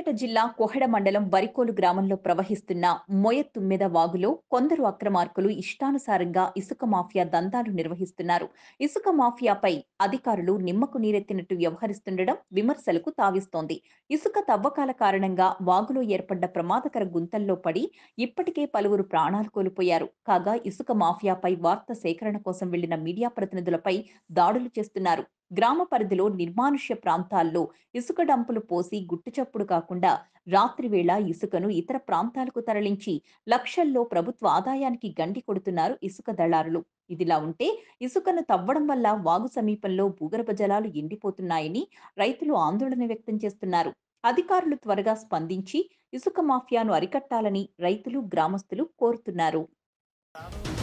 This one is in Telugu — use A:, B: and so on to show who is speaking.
A: సూర్యాపేట జిల్లా కొహెడ మండలం వరికోలు గ్రామంలో ప్రవహిస్తున్న మొయ తుమ్మెద వాగులో కొందరు అక్రమార్కులు ఇష్టానుసారంగా ఇసుక మాఫియా దందాలు నిర్వహిస్తున్నారు ఇసుక మాఫియాపై అధికారులు నిమ్మకు నీరెత్తినట్టు వ్యవహరిస్తుండడం విమర్శలకు తావిస్తోంది ఇసుక తవ్వకాల కారణంగా వాగులో ఏర్పడ్డ ప్రమాదకర గుంతల్లో పడి ఇప్పటికే పలువురు ప్రాణాలు కోల్పోయారు కాగా ఇసుక మాఫియాపై వార్త సేకరణ కోసం వెళ్లిన మీడియా ప్రతినిధులపై దాడులు చేస్తున్నారు గ్రామ పరిధిలో నిర్మానుష్య ప్రాంతాల్లో ఇసుక డంపులు పోసి గుట్టుచప్పుడు కాకుండా రాత్రివేళ ఇసుకను ఇతర ప్రాంతాలకు తరలించి లక్షల్లో ప్రభుత్వ ఆదాయానికి గండి కొడుతున్నారు ఇసుక దళారులు ఇదిలా ఉంటే ఇసుకను తవ్వడం వల్ల వాగు సమీపంలో భూగర్భ జలాలు ఎండిపోతున్నాయని రైతులు ఆందోళన వ్యక్తం చేస్తున్నారు అధికారులు త్వరగా స్పందించి ఇసుక మాఫియాను అరికట్టాలని రైతులు గ్రామస్తులు కోరుతున్నారు